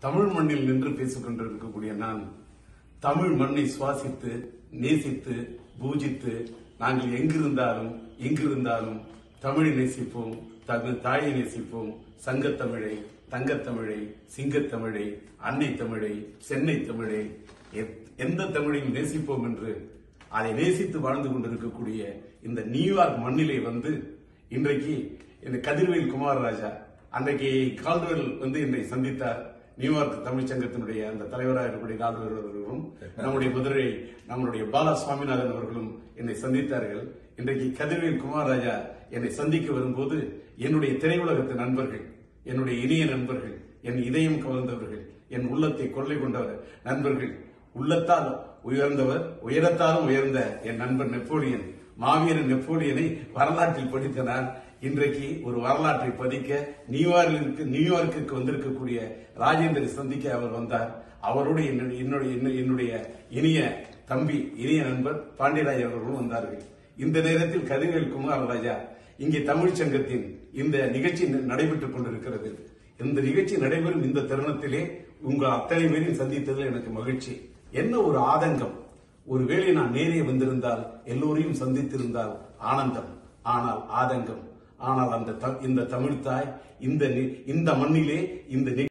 தமிழ் மண்ணில் நின்று பேசிக் கொண்டிருக்கக்கூடிய நான் தமிழ் மண்ணை சுவாசித்து நேசித்து பூஜித்து நாங்கள் எங்கிருந்தாலும் எங்கிருந்தாலும் தமிழை நேசிப்போம் தமிழ் தாயை நேசிப்போம் சங்கத்தமிழை தங்கத்தமிழை சிங்கத்தமிழை அன்னை தமிழை சென்னை தமிழை எத்- எந்த தமிழையும் நேசிப்போம் என்று அதை நேசித்து வாழ்ந்து கொண்டிருக்கக்கூடிய இந்த நியூயார்க் மண்ணிலே வந்து இன்றைக்கு இந்த கதிர்வேல் குமாரராஜா அன்றைக்கு கால்டுவெல் வந்து என்னை சந்தித்தார் நியூயார்க் தமிழ்ச் சங்கத்தினுடைய அந்த தலைவராக இருக்கக்கூடிய கால்டுவெல் அவர்களும் நம்முடைய மதுரை நம்மளுடைய பாலா சுவாமிநாதன் அவர்களும் என்னை சந்தித்தார்கள் இன்றைக்கு கதிர்வேல் குமாரராஜா என்னை சந்திக்க வரும்போது என்னுடைய திரையுலகத்து நண்பர்கள் என்னுடைய இனிய நண்பர்கள் என் இதயம் கவர்ந்தவர்கள் என் உள்ளத்தை கொள்ளை கொண்டவர் நண்பர்கள் உள்ளத்தால் உயர்ந்தவர் உயரத்தாலும் உயர்ந்த என் நண்பர் நெப்போலியன் மாவீரன் நெப்போலியனை வரலாற்றில் படித்த நான் இன்றைக்கு ஒரு வரலாற்றை பதிக்க நியூயார்க்கிற்கு நியூயார்க்கிற்கு வந்திருக்கக்கூடிய ராஜேந்திரை சந்திக்க அவர் வந்தார் அவரோடு என்னுடைய என்னுடைய என்ன- என்னுடைய இனிய தம்பி இனிய நண்பர் பாண்டியராஜ் அவர்களும் வந்தார்கள் இந்த நேரத்தில் கதிர்வேல் குமாரராஜா இங்கே தமிழ்ச் சங்கத்தின் இந்த நிகழ்ச்சி ந- நடைபெற்றுக் கொண்டிருக்கிறது இந்த நிகழ்ச்சி நடைபெறும் இந்த தருணத்திலே உங்கள் அத்தனை பேரையும் சந்தித்ததில் எனக்கு மகிழ்ச்சி என்ன ஒரு ஆதங்கம் ஒருவேளை நான் நேரே வந்திருந்தால் எல்லோரையும் சந்தித்திருந்தால் ஆனந்தம் ஆனால் ஆதங்கம் ஆனால் அந்த த- இந்த தமிழ்த்தாய் இந்த நி- இந்த மண்ணிலே இந்த நி-